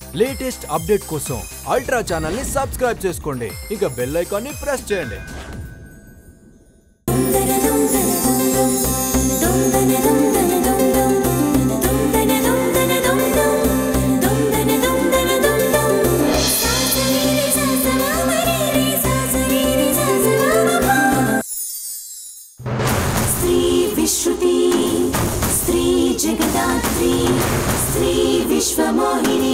Latest update కోసం Ultra channel ని subscribe చేసుకోండి ఇక బెల్ ఐకాన్ ని ప్రెస్ చేయండి స్త్రీ విశ్రుతి స్త్రీ జగదాత్రి స్త్రీ విశ్వమోహిని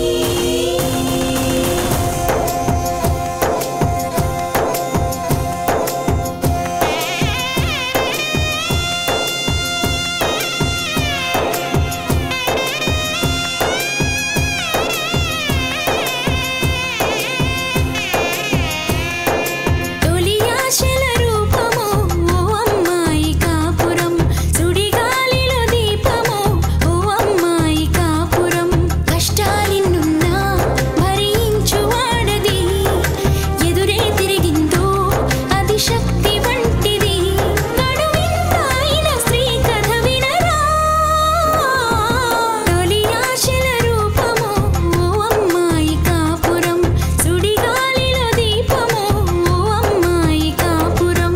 తొలి ఆశల రూపము ఓ అమ్మాయి కాపురం సుడిగాలిలో దీపము ఓ అమ్మాయి కాపురం కష్టాలిన్నున్నా భరించు వాడది ఎదురే తిరిగిందో అది శక్తి వంటిది నడువింతాయిన స్త్రీ కథ వినరా తొలి ఆశల రూపము ఓ అమ్మాయి కాపురం సుడిగాలిలో దీపము ఓ అమ్మాయి కాపురం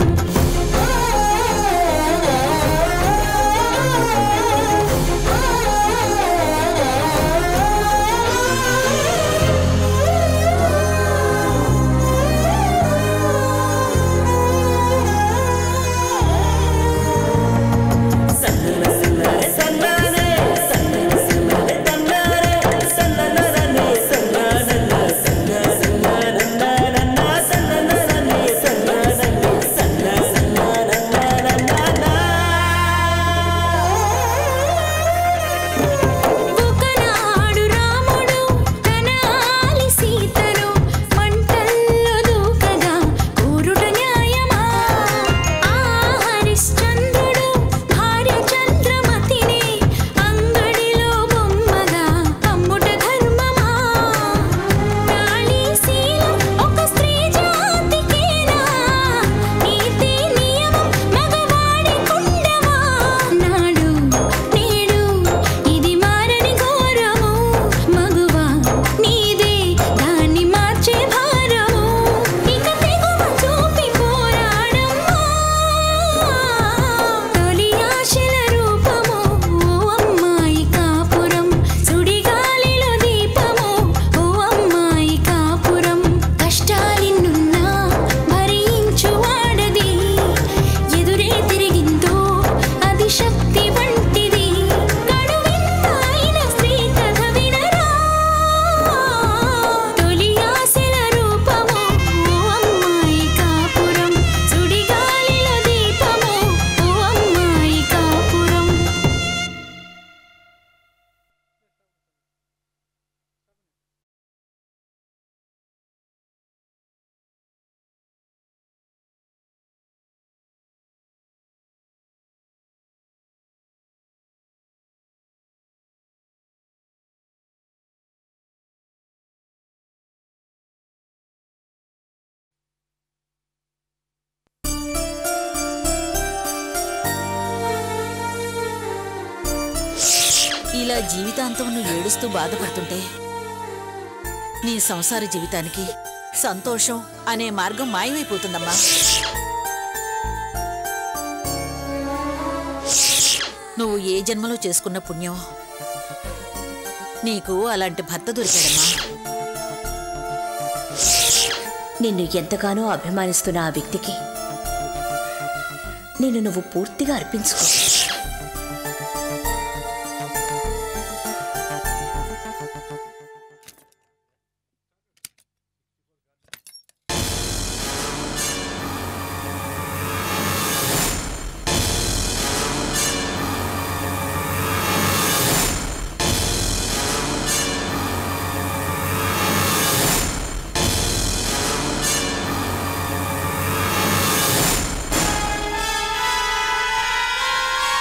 ఒకనాడు రాముడు తన ఆలి సీతను మంటల్లో దూకగా కూరుట న్యాయమా ఆ హరిశ్చంద్రుడు భార్య చంద్రమతిని అంగడిలో బొమ్మగా అమ్ముట ధర్మమా నాళీశీలం ఒక స్త్రీ జాతికేనా నీతి నియమం మగవాడి కుండమా నాడు నేడు ఇది మారని ఘోరము మగువా నీదే దాన్ని మార్చే భారము ఇక తెగువ చూపి పోరాడమ్మా తొలి ఆశల రూపము ఓ అమ్మాయి కాపురం సుడిగాలిలో దీపము ఓ అమ్మాయి కాపురం కష్టాలిన్నున్నా భరించు వాడది ఎదురే తిరిగిందో అది శక్తి వంటిది కడువింతాయిన స్త్రీ కథ వినరా తొలి ఆశల రూపము ఓ అమ్మాయి కాపురం సుడిగాలిలో దీపము ఓ అమ్మాయి కాపురం ఇలా జీవితాంతం నువ్వు ఏడుస్తూ బాధపడుతుంటే నీ సంసార జీవితానికి సంతోషం అనే మార్గం మాయమైపోతుందమ్మా నువ్వు ఏ జన్మలో చేసుకున్న పుణ్యం నీకు అలాంటి భర్త దొరికాడమ్మా నిన్ను ఎంతగానో అభిమానిస్తున్న ఆ వ్యక్తికి నిన్ను నువ్వు పూర్తిగా అర్పించుకో ఆ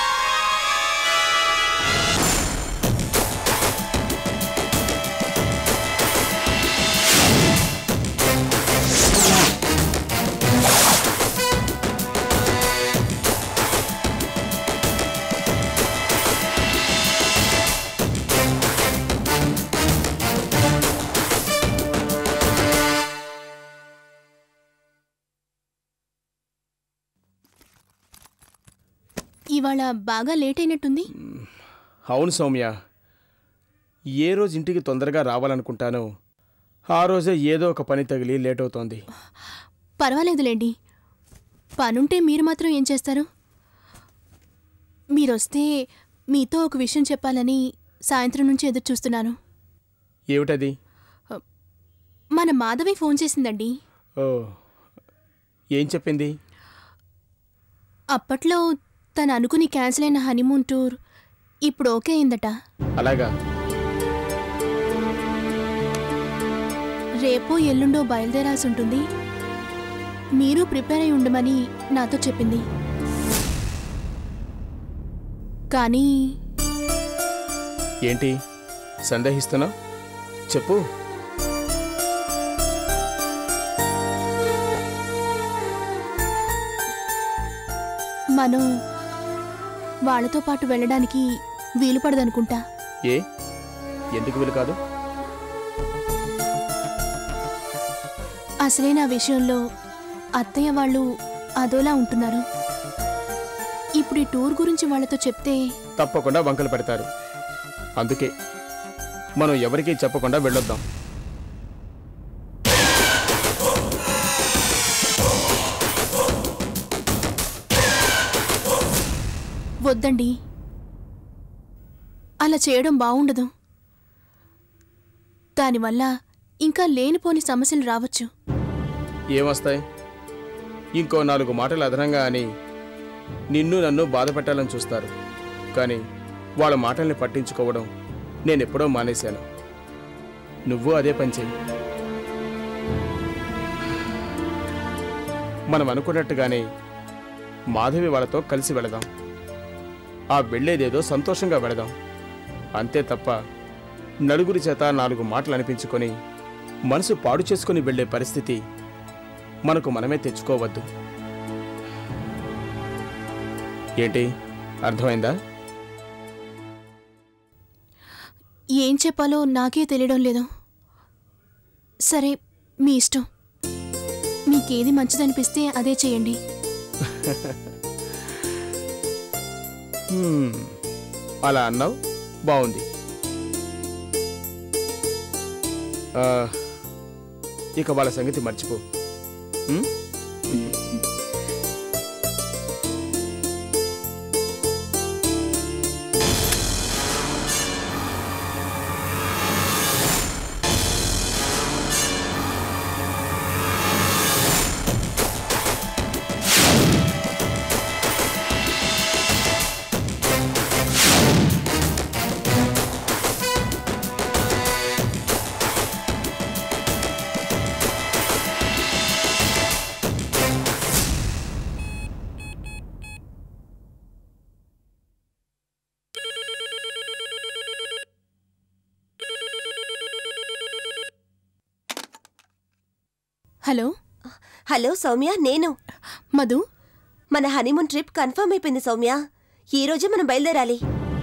ఇవాళ బాగా లేట్ అయినట్టుంది అవును సౌమ్య ఏ రోజు ఇంటికి తొందరగా రావాలనుకుంటానో ఆ రోజే ఏదో ఒక పని తగిలి లేట్ అవుతోంది పర్వాలేదులేండి పనుంటే మీరు మాత్రం ఏం చేస్తారు మీరొస్తే మీతో ఒక విషయం చెప్పాలని సాయంత్రం నుంచి ఎదురు చూస్తున్నాను ఏమిటది మన మాధవి ఫోన్ చేసిందండి ఓ ఏం చెప్పింది అప్పట్లో తను అనుకుని క్యాన్సిల్ అయిన హనీమూన్ టూర్ ఇప్పుడు ఓకే అయిందట అలాగా రేపో ఎల్లుండో బయలుదేరాల్సి ఉంటుంది మీరు ప్రిపేర్ అయి ఉండమని నాతో చెప్పింది కానీ ఏంటి సందేహిస్తున్నావు చెప్పు మనం వాళ్ళతో పాటు వెళ్ళడానికి వీలు పడదనుకుంటా ఏ ఎందుకు వీలు కాదు అసలే నా విషయంలో అత్తయ్య వాళ్ళు అదోలా ఉంటున్నారు ఇప్పుడు ఈ టూర్ గురించి వాళ్ళతో చెప్తే తప్పకుండా వంకలు పెడతారు అందుకే మనం ఎవరికీ చెప్పకుండా వెళ్ళొద్దాం వద్దండి అలా చేయడం బావుండదు దానివల్ల ఇంకా లేనిపోని సమస్యలు రావచ్చు ఏమొస్తాయి ఇంకో నాలుగు మాటలు అదనంగా అని నిన్ను నన్ను బాధ పెట్టాలని చూస్తారు కానీ వాళ్ళ మాటల్ని పట్టించుకోవడం నేనెప్పుడో మానేశాను నువ్వు అదే పని చెయ్యి మనం అనుకున్నట్టుగానే మాధవి వాళ్ళతో కలిసి వెళదాం ఆ వెళ్ళేదేదో సంతోషంగా వెళదాం అంతే తప్ప నలుగురి చేత నాలుగు మాటలు అనిపించుకొని మనసు పాడు చేసుకుని వెళ్ళే పరిస్థితి మనకు మనమే తెచ్చుకోవద్దు ఏంటి అర్థమైందా ఏం చెప్పాలో నాకే తెలియడం లేదు సరే మీ ఇష్టం మీకేది మంచిదనిపిస్తే అదే చేయండి హ్మ్, అలా అన్నావు బాగుంది ఆ, ఇక వాళ్ళ సంగతి మర్చిపో హ్మ్? హలో హలో సౌమ్య నేను మధు మన హనీమూన్ ట్రిప్ కన్ఫర్మ్ అయిపోయింది సౌమ్య ఈ రోజే మనం బయలుదేరాలి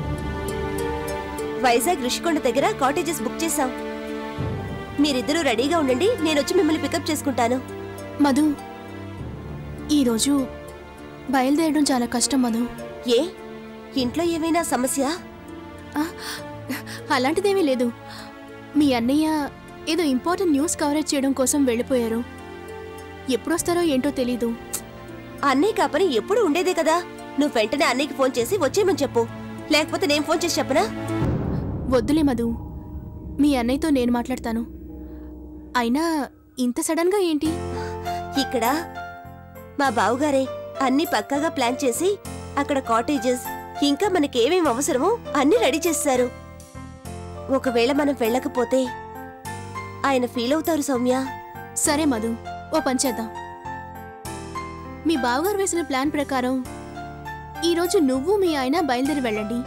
వైజాగ్ ఋషికొండ దగ్గర కాటేజెస్ బుక్ చేశాం మీరిద్దరూ రెడీగా ఉండండి నేను వచ్చి మిమ్మల్ని పికప్ చేసుకుంటాను మధు ఈరోజు బయలుదేరడం చాలా కష్టం మధు ఏ ఇంట్లో ఏమైనా సమస్య ఆ, అలాంటిదేమీ లేదు మీ అన్నయ్య ఏదో ఇంపార్టెంట్ న్యూస్ కవరేజ్ చేయడం కోసం వెళ్ళిపోయారు ఎప్పుడొస్తారో ఏంటో తెలీదు అన్నయ్య కాపని ఎప్పుడు ఉండేదే కదా నువ్వు వెంటనే అన్నయ్యకి ఫోన్ చేసి వచ్చేయమని చెప్పు లేకపోతే నేను ఫోన్ చేసి చెప్పనా వద్దులే మధు మీ అన్నయ్యతో నేను మాట్లాడతాను అయినా ఇంత సడన్గా ఏంటి ఇక్కడ మా బావుగారే అన్ని పక్కాగా ప్లాన్ చేసి అక్కడ కాటేజెస్ ఇంకా మనకేమేం అవసరమో అన్ని రెడీ చేస్తారు ఒకవేళ మనం వెళ్ళకపోతే ఆయన ఫీల్ అవుతారు సౌమ్య సరే మధు ఓ పని చేద్దాం మీ బావగారు వేసిన ప్లాన్ ప్రకారం ఈరోజు నువ్వు మీ ఆయన బయలుదేరి వెళ్ళండి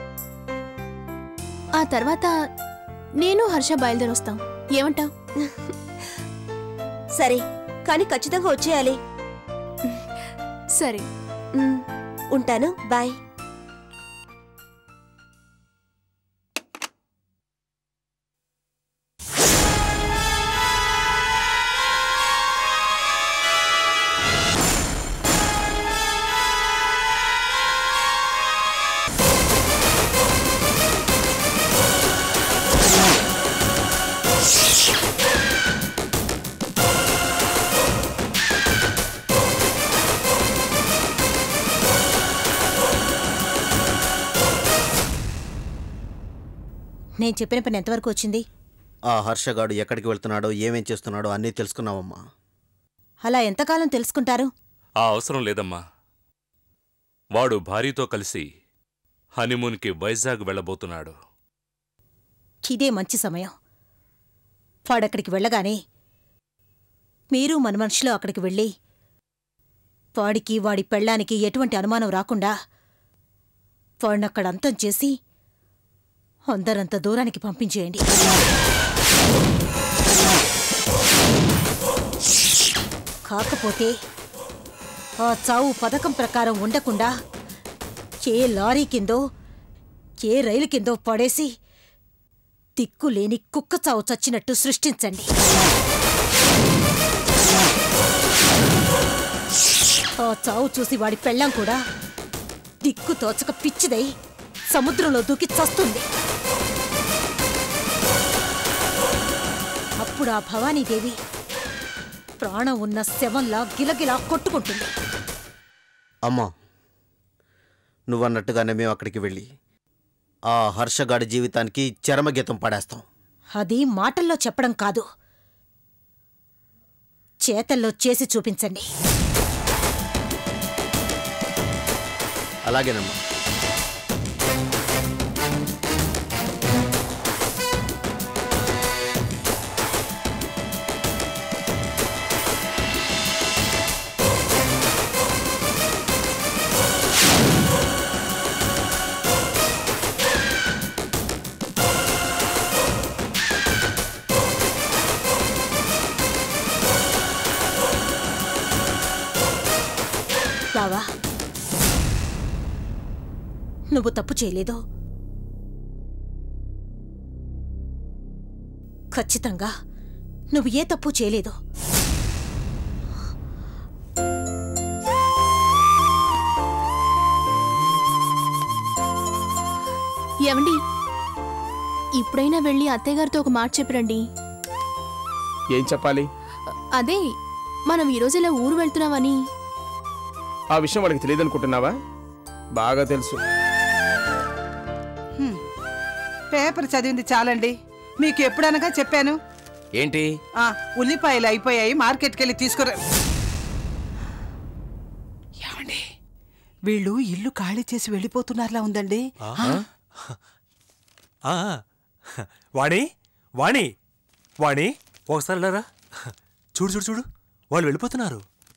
ఆ తర్వాత నేను హర్ష బయలుదేరి వస్తాం ఏమంటావ్ సరే కానీ ఖచ్చితంగా వచ్చేయాలి సరే ఉమ్, ఉంటాను బాయ్ నేను చెప్పిన పని ఎంతవరకు వచ్చింది ఆ హర్షగాడు ఎక్కడికి వెళ్తున్నాడో ఏమేం చేస్తున్నాడో అన్నీ తెలుసుకున్నావమ్మా అలా ఎంతకాలం తెలుసుకుంటారు ఆ అవసరం లేదమ్మా వాడు భార్యతో కలిసి హనీమూన్కి వైజాగ్ వెళ్ళబోతున్నాడు ఇదే మంచి సమయం వాడక్కడికి వెళ్ళగానే మీరు మన మనుషులు అక్కడికి వెళ్ళి వాడికి వాడి పెళ్ళానికి ఎటువంటి అనుమానం రాకుండా వాడినక్కడ అంతం చేసి అందరంత దూరానికి పంపించేయండి కాకపోతే ఆ చావు పథకం ప్రకారం ఉండకుండా ఏ లారీ కిందో ఏ రైలు కిందో పడేసి దిక్కులేని కుక్క చావు చచ్చినట్టు సృష్టించండి ఆ చావు చూసి వాడి పెళ్ళాం కూడా దిక్కు తోచక పిచ్చిదై సముద్రంలో దూకి చస్తుంది అప్పుడు ఆ భవానీదేవి ప్రాణం ఉన్న శవంలా గిలగిలా కొట్టుకుంటుంది అమ్మా నువ్వన్నట్టుగానే మేము అక్కడికి వెళ్ళి ఆ హర్షగాడి జీవితానికి చరమగీతం పడేస్తాం అది మాటల్లో చెప్పడం కాదు చేతల్లో చేసి చూపించండి అలాగేనమ్మా బావా నువ్వు తప్పు చేయలేదు ఖచ్చితంగా నువ్వు ఏ తప్పు చేయలేదు ఏమండి ఇప్పుడైనా వెళ్ళి అత్తయ్యగారితో ఒక మాట చెప్పరండి ఏం చెప్పాలి అదే మనం ఈరోజు ఇలా ఊరు వెళ్తున్నామని ఆ విషయం వాళ్ళకి తెలియదనుకుంటున్నావా బాగా తెలుసు పేపర్ చదివింది చాలండి మీకు ఎప్పుడనగా చెప్పాను ఏంటి ఆ ఉల్లిపాయలు అయిపోయాయి మార్కెట్కి వెళ్ళి తీసుకురా ఏమండి వీళ్ళు ఇల్లు ఖాళీ చేసి వెళ్ళిపోతున్నారులా ఉందండి ఆ? ఆ, వాణి వాణి వాణి ఒకసారి లేరా చూడు చూడు చూడు వాళ్ళు వెళ్ళిపోతున్నారు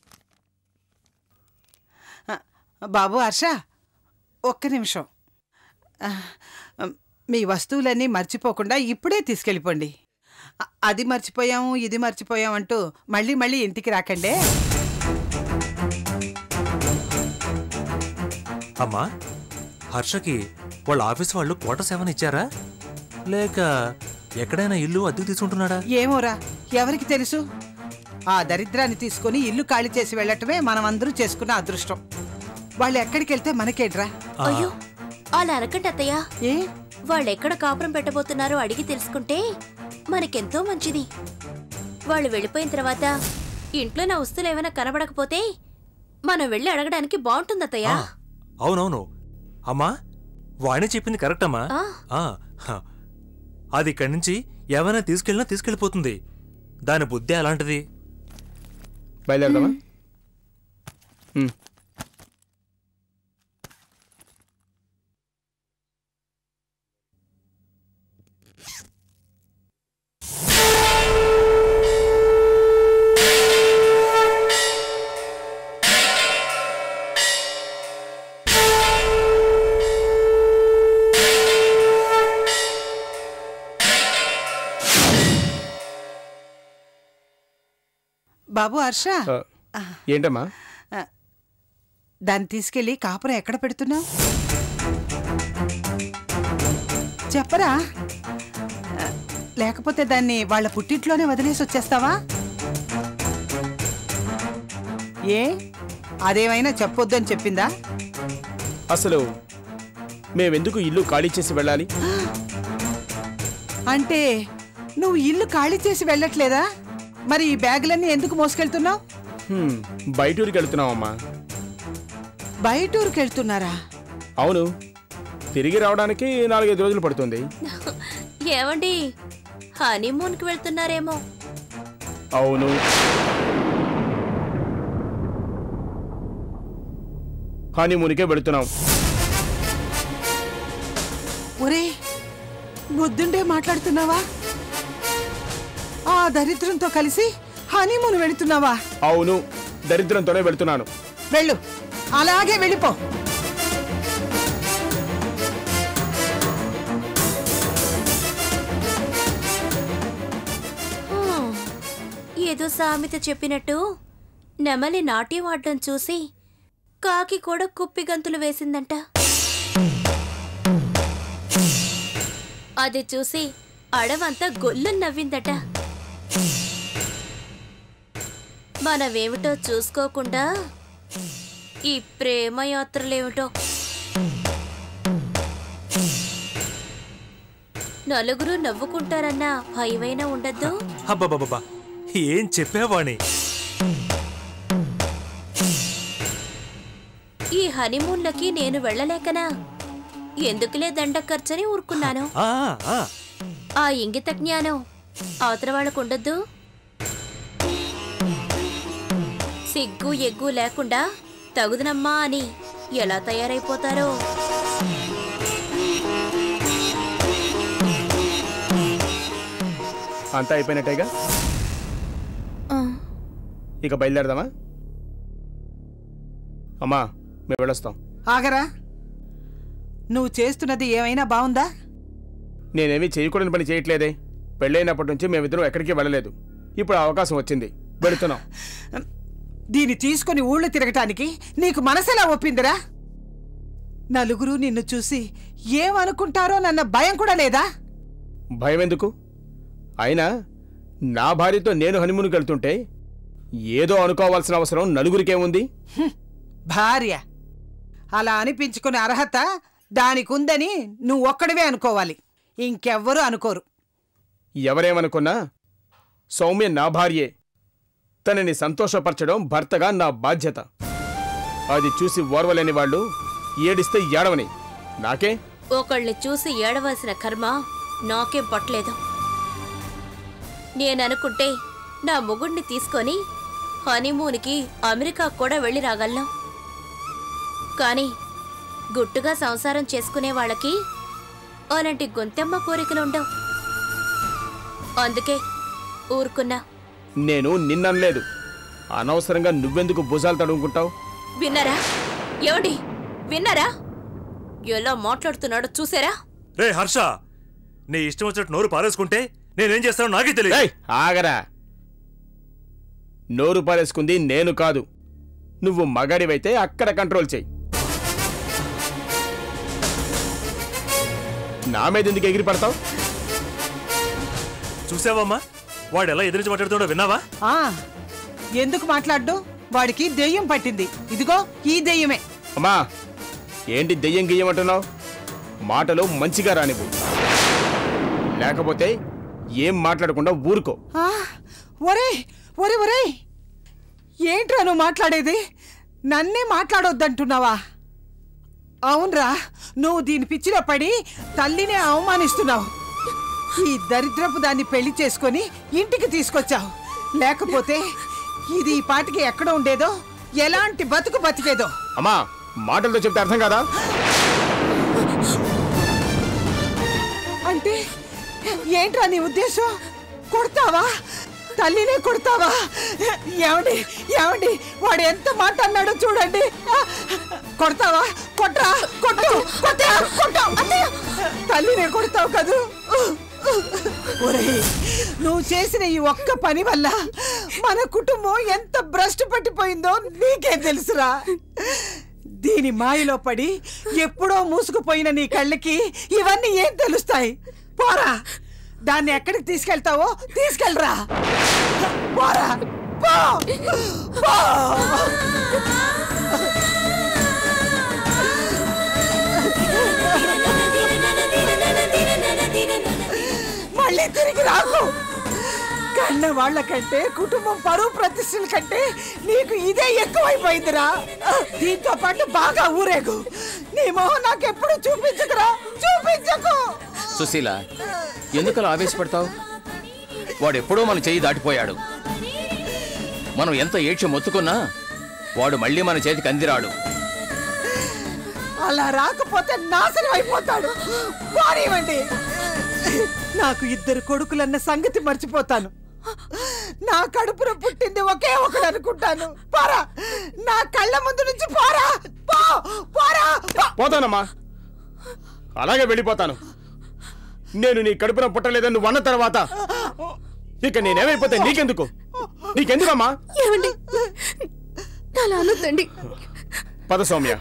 బాబు హర్ష ఒక్క నిమిషం ఆ, మీ వస్తువులన్నీ మర్చిపోకుండా ఇప్పుడే తీసుకెళ్ళిపోండి అ- అది మర్చిపోయాము ఇది మర్చిపోయాం అంటూ మళ్ళీ మళ్ళీ ఇంటికి రాకండే అమ్మా హర్షకి వాళ్ళ ఆఫీస్ వాళ్ళు క్వార్టర్స్ ఏమైనా ఇచ్చారా లేక ఎక్కడైనా ఇల్లు అద్దెకు తీసుకుంటున్నాడా ఏమోరా ఎవరికి తెలుసు ఆ దరిద్రాన్ని తీసుకొని ఇల్లు ఖాళీ చేసి వెళ్ళటమే మనం అందరూ చేసుకున్న అదృష్టం వాళ్ళు ఎక్కడికి వెళ్తే మనకేట్రా అయ్యో అలా అనకండి అత్తయ్య ఏ వాళ్ళు ఎక్కడ కాపురం పెట్టబోతున్నారో అడిగి తెలుసుకుంటే మనకెంతో మంచిది వాళ్ళు వెళ్ళిపోయిన తర్వాత ఇంట్లో నా వస్తువులు ఏమైనా కనబడకపోతే మనం వెళ్ళి అడగడానికి బాగుంటుంది అత్తయ్య ఆ, అవునవును అమ్మా వాణి చెప్పింది కరెక్ట్ అమ్మా ఆ. ఆ, హ. అది ఇక్కడి నుంచి ఏమైనా తీసుకెళ్ళినా తీసుకెళ్ళిపోతుంది దాని బుద్ధి అలాంటిది బయలుదేరదామా ఉమ్. బాబు హర్ష ఆ, ఏంటమ్మా ఆ, దాన్ని తీసుకెళ్ళి కాపురం ఎక్కడ పెడుతున్నావు చెప్పరా ఆ, లేకపోతే దాన్ని వాళ్ళ పుట్టింట్లోనే వదిలేసి వచ్చేస్తావా ఏ అదేమైనా చెప్పొద్దని చెప్పిందా అసలు మేమెందుకు ఇల్లు ఖాళీ చేసి వెళ్ళాలి అంటే నువ్వు ఇల్లు ఖాళీ చేసి వెళ్ళట్లేదా మరి ఈ బ్యాగులన్నీ ఎందుకు మోసుకెళ్తున్నావు హ్మ్, బయట ఊరికి వెళ్తున్నామమ్మా బయట ఊరికి వెళ్తున్నారా అవును తిరిగి రావడానికి నాలుగైదు రోజులు పడుతుంది ఏమండి హనీమూన్కి వెళ్తున్నారేమో అవును హనీమూన్కే వెళుతున్నాం ఒరే బుద్ధుండే మాట్లాడుతున్నావా ఆ దరిద్రంతో కలిసి హనీమూన్ వెళుతున్నావా అవును దరిద్రంతోనే వెళుతున్నాను వెళ్ళు అలాగే వెళ్ళిపో హ్మ్. ఏదో సామెత చెప్పినట్టు నెమలి నాట్యం ఆడడం చూసి కాకి కూడా కుప్పి గంతులు వేసిందంట అది చూసి అడవంతా గొల్లు నవ్విందట మనమేమిటో చూసుకోకుండా ఈ ప్రేమ యాత్రలేమిటో నలుగురు నవ్వుకుంటారన్న భయమైనా ఉండద్దు అబ్బబ్బబ్బా ఏం చెప్పావాణి ఈ హనీమూన్లకి నేను వెళ్ళలేకనా ఎందుకులే దండ ఖర్చని ఊరుకున్నాను ఆ, ఆ, ఆ ఇంగిత జ్ఞానం అవతల వాళ్ళకు ఉండద్దు సిగ్గు ఎగ్గు లేకుండా తగుదనమ్మా అని ఎలా తయారైపోతారో అంతా అయిపోయినట్టేగా ఆ, ఇక బయలుదేరదామా అమ్మా మేము వెళ్ళొస్తాం ఆగరా నువ్వు చేస్తున్నది ఏమైనా బావుందా నేనేమీ చేయకూడని పని చేయట్లేదే పెళ్ళైనప్పటి నుంచి మేమిద్దరం ఎక్కడికి వెళ్ళలేదు ఇప్పుడు ఆ అవకాశం వచ్చింది వెళుతున్నాం దీన్ని తీసుకొని ఊళ్ళు తిరగటానికి నీకు మనసెలా ఒప్పిందిరా నలుగురు నిన్ను చూసి ఏమనుకుంటారోనన్న భయం కూడా లేదా భయం ఎందుకు అయినా నా భార్యతో నేను హనీమూన్కి వెళ్తుంటే ఏదో అనుకోవాల్సిన అవసరం నలుగురికేముంది భార్య అలా అనిపించుకునే అర్హత దానికుందని నువ్వు ఒక్కడివే అనుకోవాలి ఇంకెవ్వరూ అనుకోరు ఎవరేమనుకున్నా సౌమ్య నా భార్యే తనని సంతోషపరచడం భర్తగా నా బాధ్యత అది చూసి ఓర్వలేని వాళ్ళు ఏడిస్తే ఏడవని నాకే ఒకళ్ళని చూసి ఏడవలసిన కర్మ నాకేం పట్టలేదు నేననుకుంటే నా మొగుడిని తీసుకొని హనీమూన్కి అమెరికా కూడా వెళ్ళి రాగలను కానీ గుట్టుగా సంసారం చేసుకునే వాళ్ళకి అలాంటి గొంతెమ్మ కోరికలుండవు అందుకే ఊరుకున్నా నేను నిన్ననలేదు అనవసరంగా నువ్వెందుకు భుజాలు తడుముకుంటావు విన్నారా ఏమండి విన్నారా ఎలా మాట్లాడుతున్నాడో చూసారా రే హర్ష నీ ఇష్టం వచ్చినట్టు నోరు పారేసుకుంటే నేనేం చేస్తానో నాకే తెలియదు ఏయ్, ఆగరా నోరు పారేసుకుంది నేను కాదు నువ్వు మగాడివైతే అక్కడ కంట్రోల్ చెయ్యి నా మీద ఎందుకు ఎగిరి పడతావు చూసావమ్మా వాడు ఎలా ఎదిరించి మాట్లాడుతుండో విన్నావా ఆ ఎందుకు మాట్లాడ్డు వాడికి దెయ్యం పట్టింది ఇదిగో ఈ దెయ్యమే అమ్మా ఏంటి దెయ్యం గియ్యం అంటున్నావు మాటలు మంచిగా రానివ్వు లేకపోతే ఏం మాట్లాడకుండా ఊరుకో ఆ, ఒరే ఒరే ఒరే ఏంట్రా నువ్వు మాట్లాడేది నన్నే మాట్లాడొద్దంటున్నావా అవునరా నువ్వు దీని పిచ్చిలో పడి తల్లినే అవమానిస్తున్నావు ఈ దరిద్రపు దాన్ని పెళ్లి చేసుకొని ఇంటికి తీసుకొచ్చావు లేకపోతే ఇది ఈ పాటికి ఎక్కడ ఉండేదో ఎలాంటి బతుకు బతికేదో అమ్మా మాటలతో చెప్తే అర్థం కాదా అంటే ఏంట్రా నీ ఉద్దేశం కొడతావా తల్లినే కొడతావా ఏమండి ఏమండి వాడు ఎంత మాట అన్నాడో చూడండి కొడతావా కొట్రా కొట్టు కొట్టా కొట్టు తల్లినే కొడతావు కదూ ఒరేయ్ నువ్వు చేసిన ఈ ఒక్క పని వల్ల మన కుటుంబం ఎంత భ్రష్టు పట్టిపోయిందో నీకే తెలుసురా దీని మాయలో పడి ఎప్పుడో మూసుకుపోయిన నీ కళ్ళకి ఇవన్నీ ఏం తెలుస్తాయి పోరా దాన్ని ఎక్కడికి తీసుకెళ్తావో తీసుకెళ్ళరా పోరా పో పో మళ్ళీ తిరిగి రాకు కన్న వాళ్ళకంటే కుటుంబం పరువు ప్రతిష్టల కంటే నీకు ఇదే ఎక్కువైపోయిందిరా దీంతో పాటు బాగా ఊరేగు నీ మొహం నాకెప్పుడు చూపించకురా చూపించకు సుశీల ఎందుకలా ఆవేశపడతావు వాడెప్పుడో మన చెయ్యి దాటిపోయాడు మనం ఎంత ఏడ్చి మొత్తుకున్నా వాడు మళ్ళీ మన చేతికి అందిరాడు అలా రాకపోతే నాశనం అయిపోతాడు పోనివ్వండి నాకు ఇద్దరు కొడుకులన్న సంగతి మర్చిపోతాను నా కడుపున పుట్టింది ఒకే ఒకడు అనుకుంటాను పోరా నా కళ్ళ ముందు నుంచి పోరా పో పోరా పో. పోతానమ్మా అలాగే వెళ్ళిపోతాను నేను నీ కడుపున పుట్టలేదని నువ్వు అన్న తర్వాత ఇక నేనేమైపోతే నీకెందుకు నీకెందుకమ్మా ఏమండి అలా అనొద్దండి పద సౌమ్య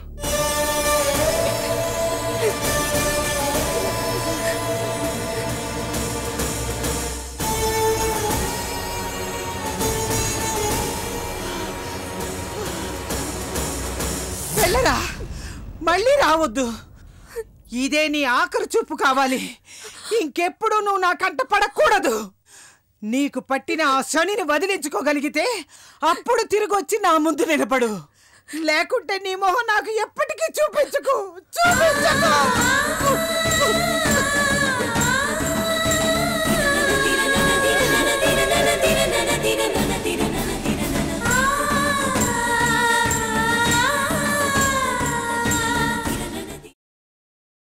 వెళ్ళరా మళ్ళీ రావద్దు ఇదే నీ ఆఖరి చూపు కావాలి ఇంకెప్పుడు నువ్వు నా కంట పడకూడదు నీకు పట్టిన ఆ శనిని వదిలించుకోగలిగితే అప్పుడు తిరిగి వచ్చి నా ముందు నిలబడు లేకుంటే నీ మొహం నాకు ఎప్పటికీ చూపించుకు చూపించకు